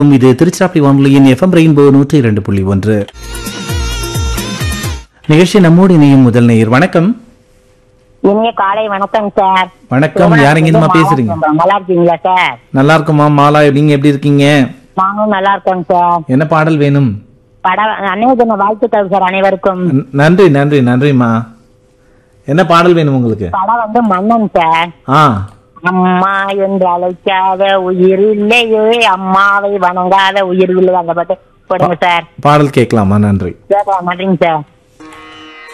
இது திருச்சிராப்பள்ளி வானொலியின் FM rainbow நூற்றி இரண்டு புள்ளி ஒன்று நிகழ்ச்சி நம்மோடு இணையும் முதல் நேயர் வணக்கம் இனிய காலை வணக்கம் சார் வணக்கம் யாருங்க இந்தமா பேசுறீங்க நல்லா இருக்கீங்களா சார் நல்லா இருக்குமா மாலா நீங்க எப்படி இருக்கீங்க நானும் நல்லா இருக்கோம் சார் என்ன பாடல் வேணும் பட அன்னைய தின வாழ்த்துக்கள் சார் அனைவருக்கும் ந- நன்றி நன்றி நன்றிம்மா என்ன பாடல் வேணும் உங்களுக்கு படம் வந்து மன்னன் சார் ஆ அம்மா என்று அழைக்காத உயிர் இல்லையே அம்மாவை வணங்காத உயிர் இல்லை அந்த பாட்டு போடுங்க சார் பாடல் கேட்கலாமா நன்றி கேட்கலாம் நன்றிங்க சார்